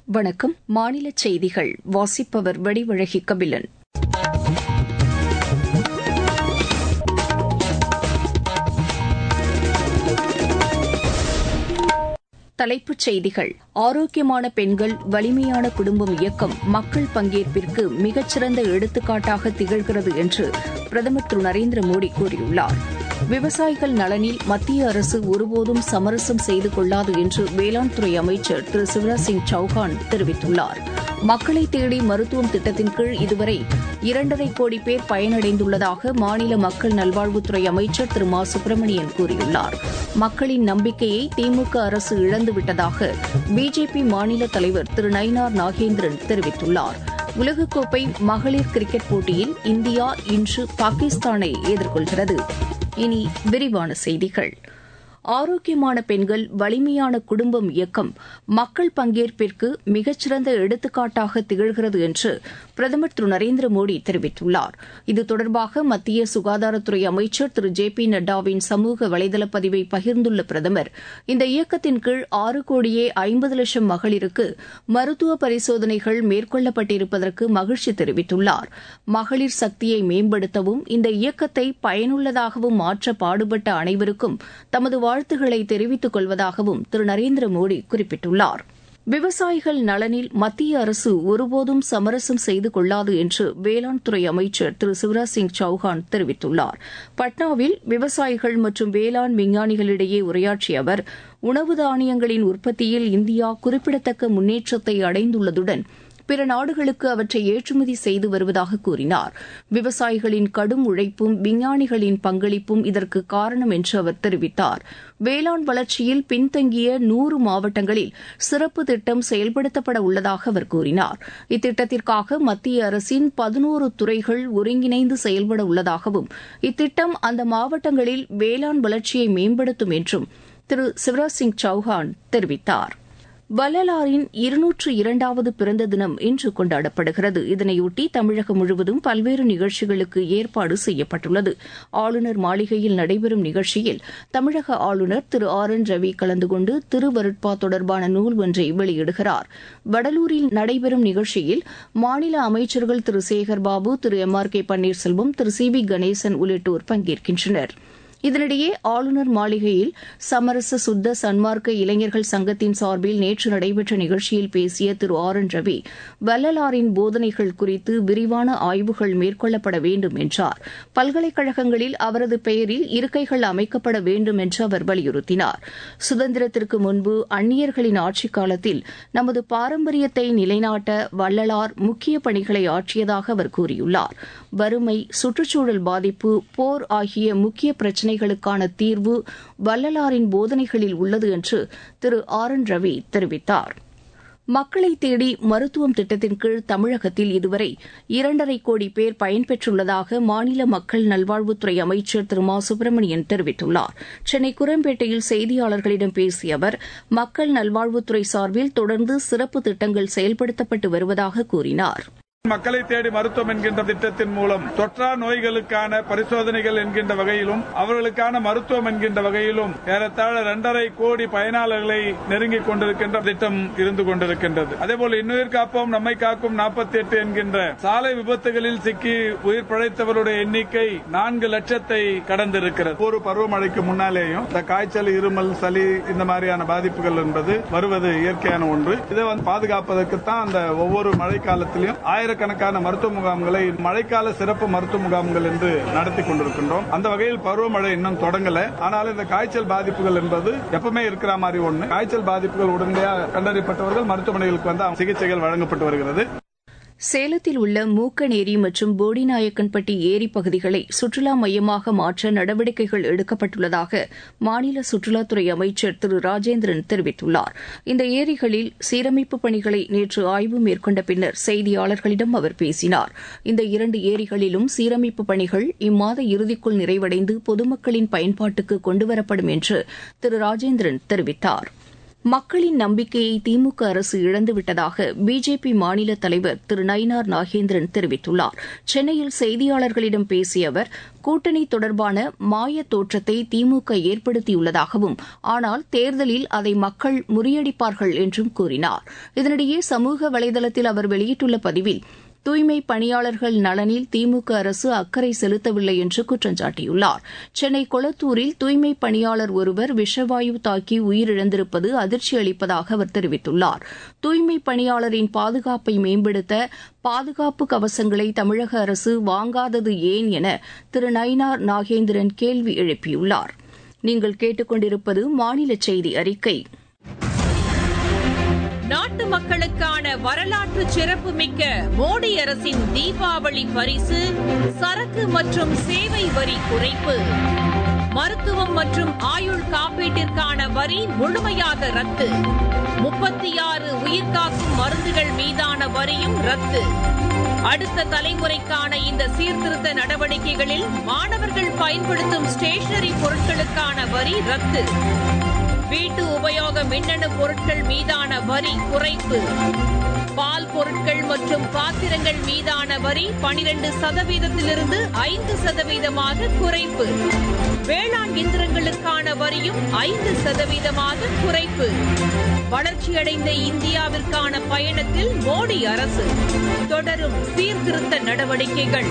வணக்கம் மாநில செய்திகள் வாசிப்பவர் வடிவழகி கபிலன் தலைப்புச் செய்திகள் ஆரோக்கியமான பெண்கள் வலிமையான குடும்பம் இயக்கம் மக்கள் பங்கேற்பிற்கு மிகச்சிறந்த எடுத்துக்காட்டாக திகழ்கிறது என்று பிரதமர் திரு நரேந்திர மோடி கூறியுள்ளார் விவசாயிகள் நலனில் மத்திய அரசு ஒருபோதும் சமரசம் செய்து கொள்ளாது என்று வேளாண் துறை அமைச்சர் திரு சிவராஜ் சிங் சௌஹான் தெரிவித்துள்ளார் மக்களை தேடி மருத்துவம் திட்டத்தின் கீழ் இதுவரை இரண்டரை கோடி பேர் பயனடைந்துள்ளதாக மாநில மக்கள் நல்வாழ்வுத்துறை அமைச்சர் திரு மா சுப்பிரமணியன் கூறியுள்ளார் மக்களின் நம்பிக்கையை திமுக அரசு இழந்துவிட்டதாக பிஜேபி மாநில தலைவர் திரு நயினார் நாகேந்திரன் தெரிவித்துள்ளார் உலகக்கோப்பை மகளிர் கிரிக்கெட் போட்டியில் இந்தியா இன்று பாகிஸ்தானை எதிர்கொள்கிறது இனி விரிவான செய்திகள் ஆரோக்கியமான பெண்கள் வலிமையான குடும்பம் இயக்கம் மக்கள் பங்கேற்பிற்கு மிகச்சிறந்த எடுத்துக்காட்டாக திகழ்கிறது என்று பிரதமர் திரு நரேந்திர மோடி தெரிவித்துள்ளார் இது தொடர்பாக மத்திய சுகாதாரத்துறை அமைச்சர் திரு ஜே பி நட்டாவின் சமூக வலைதள பதிவை பகிர்ந்துள்ள பிரதமர் இந்த இயக்கத்தின் கீழ் ஆறு கோடியே ஐம்பது லட்சம் மகளிருக்கு மருத்துவ பரிசோதனைகள் மேற்கொள்ளப்பட்டிருப்பதற்கு மகிழ்ச்சி தெரிவித்துள்ளார் மகளிர் சக்தியை மேம்படுத்தவும் இந்த இயக்கத்தை பயனுள்ளதாகவும் மாற்ற பாடுபட்ட அனைவருக்கும் தமது வாழ்த்துக்களை தெரிவித்துக் கொள்வதாகவும் திரு நரேந்திர மோடி குறிப்பிட்டுள்ளார் விவசாயிகள் நலனில் மத்திய அரசு ஒருபோதும் சமரசம் செய்து கொள்ளாது என்று வேளாண் துறை அமைச்சர் திரு சிவராஜ் சிங் சௌஹான் தெரிவித்துள்ளார் பட்னாவில் விவசாயிகள் மற்றும் வேளாண் விஞ்ஞானிகளிடையே உரையாற்றிய அவர் உணவு தானியங்களின் உற்பத்தியில் இந்தியா குறிப்பிடத்தக்க முன்னேற்றத்தை அடைந்துள்ளதுடன் பிற நாடுகளுக்கு அவற்றை ஏற்றுமதி செய்து வருவதாக கூறினார் விவசாயிகளின் கடும் உழைப்பும் விஞ்ஞானிகளின் பங்களிப்பும் இதற்கு காரணம் என்று அவர் தெரிவித்தார் வேளாண் வளர்ச்சியில் பின்தங்கிய நூறு மாவட்டங்களில் சிறப்பு திட்டம் செயல்படுத்தப்பட உள்ளதாக அவர் கூறினார் இத்திட்டத்திற்காக மத்திய அரசின் பதினோரு துறைகள் ஒருங்கிணைந்து செயல்பட உள்ளதாகவும் இத்திட்டம் அந்த மாவட்டங்களில் வேளாண் வளர்ச்சியை மேம்படுத்தும் என்றும் திரு சிவராஜ் சிங் சௌஹான் தெரிவித்தாா் வள்ளலாரின் இருநூற்று இரண்டாவது பிறந்த தினம் இன்று கொண்டாடப்படுகிறது இதனையொட்டி தமிழகம் முழுவதும் பல்வேறு நிகழ்ச்சிகளுக்கு ஏற்பாடு செய்யப்பட்டுள்ளது ஆளுநர் மாளிகையில் நடைபெறும் நிகழ்ச்சியில் தமிழக ஆளுநர் திரு ஆர் என் ரவி கலந்து கொண்டு திருவருட்பா தொடர்பான நூல் ஒன்றை வெளியிடுகிறார் வடலூரில் நடைபெறும் நிகழ்ச்சியில் மாநில அமைச்சர்கள் திரு சேகர்பாபு திரு எம் ஆர் கே பன்னீர்செல்வம் திரு சி வி கணேசன் உள்ளிட்டோர் பங்கேற்கின்றனா் இதனிடையே ஆளுநர் மாளிகையில் சமரச சுத்த சன்மார்க்க இளைஞர்கள் சங்கத்தின் சார்பில் நேற்று நடைபெற்ற நிகழ்ச்சியில் பேசிய திரு ஆர் என் ரவி வள்ளலாரின் போதனைகள் குறித்து விரிவான ஆய்வுகள் மேற்கொள்ளப்பட வேண்டும் என்றார் பல்கலைக்கழகங்களில் அவரது பெயரில் இருக்கைகள் அமைக்கப்பட வேண்டும் என்று அவர் வலியுறுத்தினார் சுதந்திரத்திற்கு முன்பு அந்நியர்களின் ஆட்சிக் காலத்தில் நமது பாரம்பரியத்தை நிலைநாட்ட வள்ளலார் முக்கிய பணிகளை ஆற்றியதாக அவர் கூறியுள்ளார் வறுமை சுற்றுச்சூழல் பாதிப்பு போர் ஆகிய முக்கிய பிரச்சினை பிரச்சினைகளுக்கான தீர்வு வள்ளலாரின் போதனைகளில் உள்ளது என்று திரு ஆர் என் ரவி தெரிவித்தார் மக்களை தேடி மருத்துவம் திட்டத்தின் கீழ் தமிழகத்தில் இதுவரை இரண்டரை கோடி பேர் பயன்பெற்றுள்ளதாக மாநில மக்கள் நல்வாழ்வுத்துறை அமைச்சர் திரு மா சுப்பிரமணியன் தெரிவித்துள்ளார் சென்னை குரம்பேட்டையில் செய்தியாளர்களிடம் பேசிய அவர் மக்கள் நல்வாழ்வுத்துறை சார்பில் தொடர்ந்து சிறப்பு திட்டங்கள் செயல்படுத்தப்பட்டு வருவதாக கூறினார் மக்களை தேடி மருத்துவம் என்கின்ற திட்டத்தின் மூலம் தொற்றா நோய்களுக்கான பரிசோதனைகள் என்கின்ற வகையிலும் அவர்களுக்கான மருத்துவம் என்கின்ற வகையிலும் ஏறத்தாழ இரண்டரை கோடி பயனாளர்களை நெருங்கிக் கொண்டிருக்கின்ற திட்டம் இருந்து கொண்டிருக்கின்றது அதேபோல இன்னுயிர் காப்போம் நம்மை காக்கும் நாற்பத்தி எட்டு என்கின்ற சாலை விபத்துகளில் சிக்கி உயிர் பிழைத்தவருடைய எண்ணிக்கை நான்கு லட்சத்தை கடந்திருக்கிறது ஒரு பருவமழைக்கு முன்னாலேயும் இந்த காய்ச்சல் இருமல் சளி இந்த மாதிரியான பாதிப்புகள் என்பது வருவது இயற்கையான ஒன்று இதை வந்து பாதுகாப்பதற்குத்தான் அந்த ஒவ்வொரு மழை காலத்திலும் ஆயிரம் ஆயிரக்கணக்கான மருத்துவ முகாம்களை மழைக்கால சிறப்பு மருத்துவ முகாம்கள் என்று நடத்தி கொண்டிருக்கின்றோம் அந்த வகையில் பருவமழை இன்னும் தொடங்கல ஆனால் இந்த காய்ச்சல் பாதிப்புகள் என்பது எப்பவுமே இருக்கிற மாதிரி ஒண்ணு காய்ச்சல் பாதிப்புகள் உடனடியாக கண்டறியப்பட்டவர்கள் மருத்துவமனைகளுக்கு வந்து சிகிச்சைகள் வழங்கப்பட்டு வருகிறது சேலத்தில் உள்ள மூக்கநேரி மற்றும் போடிநாயக்கன்பட்டி ஏரி பகுதிகளை சுற்றுலா மையமாக மாற்ற நடவடிக்கைகள் எடுக்கப்பட்டுள்ளதாக மாநில சுற்றுலாத்துறை அமைச்சர் திரு ராஜேந்திரன் தெரிவித்துள்ளார் இந்த ஏரிகளில் சீரமைப்பு பணிகளை நேற்று ஆய்வு மேற்கொண்ட பின்னர் செய்தியாளர்களிடம் அவர் பேசினார் இந்த இரண்டு ஏரிகளிலும் சீரமைப்பு பணிகள் இம்மாத இறுதிக்குள் நிறைவடைந்து பொதுமக்களின் பயன்பாட்டுக்கு கொண்டுவரப்படும் என்று திரு ராஜேந்திரன் தெரிவித்தாா் மக்களின் நம்பிக்கையை திமுக அரசு இழந்துவிட்டதாக பிஜேபி மாநில தலைவர் திரு நயினார் நாகேந்திரன் தெரிவித்துள்ளார் சென்னையில் செய்தியாளர்களிடம் பேசிய அவர் கூட்டணி தொடர்பான மாய தோற்றத்தை திமுக ஏற்படுத்தியுள்ளதாகவும் ஆனால் தேர்தலில் அதை மக்கள் முறியடிப்பார்கள் என்றும் கூறினார் இதனிடையே சமூக வலைதளத்தில் அவர் வெளியிட்டுள்ள பதிவில் தூய்மை பணியாளர்கள் நலனில் திமுக அரசு அக்கறை செலுத்தவில்லை என்று குற்றம் சாட்டியுள்ளார் சென்னை கொளத்தூரில் தூய்மை பணியாளர் ஒருவர் விஷவாயு தாக்கி உயிரிழந்திருப்பது அதிர்ச்சி அளிப்பதாக அவர் தெரிவித்துள்ளார் தூய்மை பணியாளரின் பாதுகாப்பை மேம்படுத்த பாதுகாப்பு கவசங்களை தமிழக அரசு வாங்காதது ஏன் என திரு நயினார் நாகேந்திரன் கேள்வி எழுப்பியுள்ளார் நீங்கள் கேட்டுக்கொண்டிருப்பது மாநில செய்தி அறிக்கை நாட்டு மக்களுக்கான வரலாற்று சிறப்புமிக்க மோடி அரசின் தீபாவளி பரிசு சரக்கு மற்றும் சேவை வரி குறைப்பு மருத்துவம் மற்றும் ஆயுள் காப்பீட்டிற்கான வரி முழுமையாக ரத்து முப்பத்தி ஆறு உயிர்காக்கும் மருந்துகள் மீதான வரியும் ரத்து அடுத்த தலைமுறைக்கான இந்த சீர்திருத்த நடவடிக்கைகளில் மாணவர்கள் பயன்படுத்தும் ஸ்டேஷனரி பொருட்களுக்கான வரி ரத்து வீட்டு உபயோக மின்னணு பொருட்கள் மீதான வரி குறைப்பு பால் பொருட்கள் மற்றும் பாத்திரங்கள் மீதான வரி பனிரெண்டு சதவீதத்திலிருந்து ஐந்து சதவீதமாக குறைப்பு வேளாண் இயந்திரங்களுக்கான வரியும் ஐந்து சதவீதமாக குறைப்பு வளர்ச்சியடைந்த இந்தியாவிற்கான பயணத்தில் மோடி அரசு தொடரும் சீர்திருத்த நடவடிக்கைகள்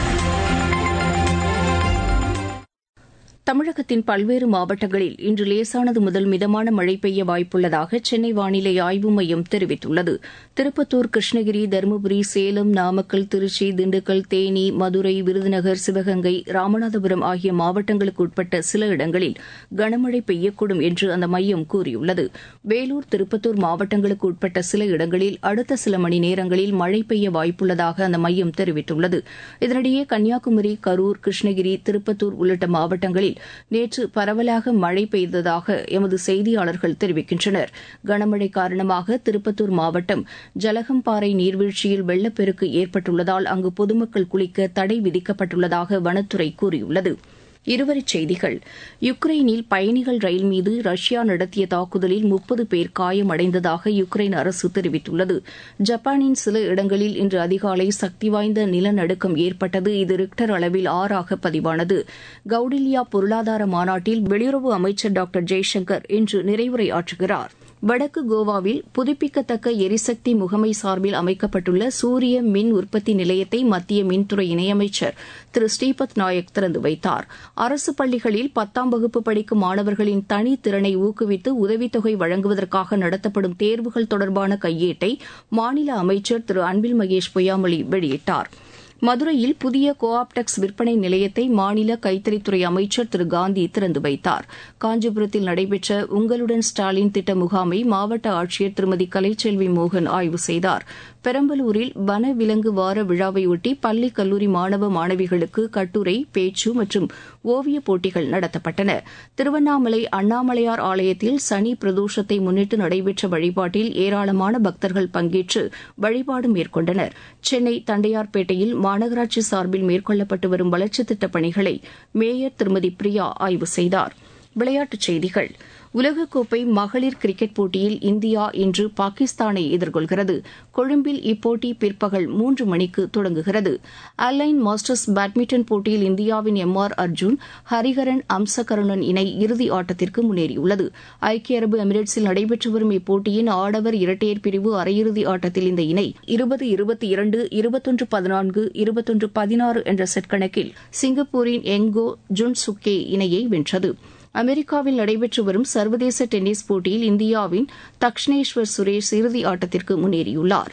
தமிழகத்தின் பல்வேறு மாவட்டங்களில் இன்று லேசானது முதல் மிதமான மழை பெய்ய வாய்ப்புள்ளதாக சென்னை வானிலை ஆய்வு மையம் தெரிவித்துள்ளது திருப்பத்தூர் கிருஷ்ணகிரி தருமபுரி சேலம் நாமக்கல் திருச்சி திண்டுக்கல் தேனி மதுரை விருதுநகர் சிவகங்கை ராமநாதபுரம் ஆகிய மாவட்டங்களுக்கு உட்பட்ட சில இடங்களில் கனமழை பெய்யக்கூடும் என்று அந்த மையம் கூறியுள்ளது வேலூர் திருப்பத்தூர் மாவட்டங்களுக்கு உட்பட்ட சில இடங்களில் அடுத்த சில மணி நேரங்களில் மழை பெய்ய வாய்ப்புள்ளதாக அந்த மையம் தெரிவித்துள்ளது இதனிடையே கன்னியாகுமரி கரூர் கிருஷ்ணகிரி திருப்பத்தூர் உள்ளிட்ட மாவட்டங்களில் நேற்று பரவலாக மழை பெய்ததாக எமது செய்தியாளர்கள் தெரிவிக்கின்றனர் கனமழை காரணமாக திருப்பத்தூர் மாவட்டம் ஜலகம்பாறை நீர்வீழ்ச்சியில் வெள்ளப்பெருக்கு ஏற்பட்டுள்ளதால் அங்கு பொதுமக்கள் குளிக்க தடை விதிக்கப்பட்டுள்ளதாக வனத்துறை கூறியுள்ளது இருவரிச் செய்திகள் யுக்ரைனில் பயணிகள் ரயில் மீது ரஷ்யா நடத்திய தாக்குதலில் முப்பது பேர் காயமடைந்ததாக யுக்ரைன் அரசு தெரிவித்துள்ளது ஜப்பானின் சில இடங்களில் இன்று அதிகாலை சக்தி வாய்ந்த நிலநடுக்கம் ஏற்பட்டது இது ரிக்டர் அளவில் ஆறாக பதிவானது கவுடில்யா பொருளாதார மாநாட்டில் வெளியுறவு அமைச்சர் டாக்டர் ஜெய்சங்கர் இன்று நிறைவுரையாற்றுகிறார் வடக்கு கோவாவில் புதுப்பிக்கத்தக்க எரிசக்தி முகமை சார்பில் அமைக்கப்பட்டுள்ள சூரிய மின் உற்பத்தி நிலையத்தை மத்திய மின்துறை இணையமைச்சர் திரு ஸ்ரீபத் நாயக் திறந்து வைத்தார் அரசு பள்ளிகளில் பத்தாம் வகுப்பு படிக்கும் மாணவர்களின் தனித்திறனை ஊக்குவித்து உதவித்தொகை வழங்குவதற்காக நடத்தப்படும் தேர்வுகள் தொடர்பான கையேட்டை மாநில அமைச்சர் திரு அன்பில் மகேஷ் பொய்யாமொழி வெளியிட்டார் மதுரையில் புதிய கோஆப்டெக்ஸ் விற்பனை நிலையத்தை மாநில கைத்தறித்துறை அமைச்சர் திரு காந்தி திறந்து வைத்தார் காஞ்சிபுரத்தில் நடைபெற்ற உங்களுடன் ஸ்டாலின் திட்ட முகாமை மாவட்ட ஆட்சியர் திருமதி கலைச்செல்வி மோகன் ஆய்வு செய்தார் பெரம்பலூரில் வன விலங்கு வார விழாவையொட்டி பள்ளி கல்லூரி மாணவ மாணவிகளுக்கு கட்டுரை பேச்சு மற்றும் ஓவியப் போட்டிகள் நடத்தப்பட்டன திருவண்ணாமலை அண்ணாமலையார் ஆலயத்தில் சனி பிரதோஷத்தை முன்னிட்டு நடைபெற்ற வழிபாட்டில் ஏராளமான பக்தர்கள் பங்கேற்று வழிபாடு மேற்கொண்டனர் சென்னை தண்டையார்பேட்டையில் மாநகராட்சி சார்பில் மேற்கொள்ளப்பட்டு வரும் வளர்ச்சித் திட்டப் பணிகளை மேயர் திருமதி பிரியா ஆய்வு செய்தார் விளையாட்டுச் செய்திகள் உலகக்கோப்பை மகளிர் கிரிக்கெட் போட்டியில் இந்தியா இன்று பாகிஸ்தானை எதிர்கொள்கிறது கொழும்பில் இப்போட்டி பிற்பகல் மூன்று மணிக்கு தொடங்குகிறது அலைன் மாஸ்டர்ஸ் பேட்மிண்டன் போட்டியில் இந்தியாவின் எம் ஆர் அர்ஜுன் ஹரிஹரன் அம்சகருணன் இணை இறுதி ஆட்டத்திற்கு முன்னேறியுள்ளது ஐக்கிய அரபு எமிரேட்ஸில் நடைபெற்று வரும் இப்போட்டியின் ஆடவர் இரட்டையர் பிரிவு அரையிறுதி ஆட்டத்தில் இந்த இணை இருபது இருபத்தி இரண்டு இருபத்தொன்று பதினான்கு இருபத்தொன்று பதினாறு என்ற செட் கணக்கில் சிங்கப்பூரின் எங்கோ ஜுன்சுக்கே இணையை வென்றது அமெரிக்காவில் நடைபெற்று வரும் சர்வதேச டென்னிஸ் போட்டியில் இந்தியாவின் தக்ஷனேஸ்வர் சுரேஷ் இறுதி ஆட்டத்திற்கு முன்னேறியுள்ளார்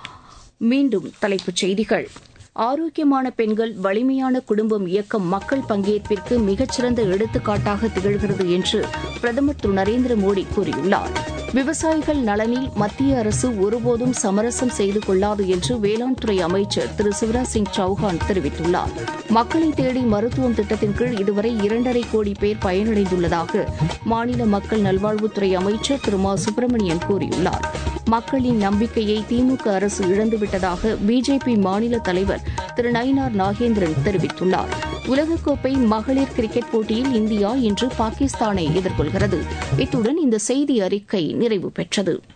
மீண்டும் தலைப்புச் செய்திகள் ஆரோக்கியமான பெண்கள் வலிமையான குடும்பம் இயக்கம் மக்கள் பங்கேற்பிற்கு மிகச்சிறந்த எடுத்துக்காட்டாக திகழ்கிறது என்று பிரதமர் திரு நரேந்திர மோடி கூறியுள்ளார் விவசாயிகள் நலனில் மத்திய அரசு ஒருபோதும் சமரசம் செய்து கொள்ளாது என்று வேளாண் துறை அமைச்சர் திரு சிவராஜ் சிங் சௌஹான் தெரிவித்துள்ளார் மக்களை தேடி மருத்துவம் திட்டத்தின் கீழ் இதுவரை இரண்டரை கோடி பேர் பயனடைந்துள்ளதாக மாநில மக்கள் நல்வாழ்வுத்துறை அமைச்சர் திரு மா சுப்பிரமணியன் கூறியுள்ளார் மக்களின் நம்பிக்கையை திமுக அரசு இழந்துவிட்டதாக பிஜேபி மாநில தலைவர் திரு நயினார் நாகேந்திரன் தெரிவித்துள்ளார் உலகக்கோப்பை மகளிர் கிரிக்கெட் போட்டியில் இந்தியா இன்று பாகிஸ்தானை எதிர்கொள்கிறது இத்துடன் இந்த செய்தி அறிக்கை நிறைவு பெற்றது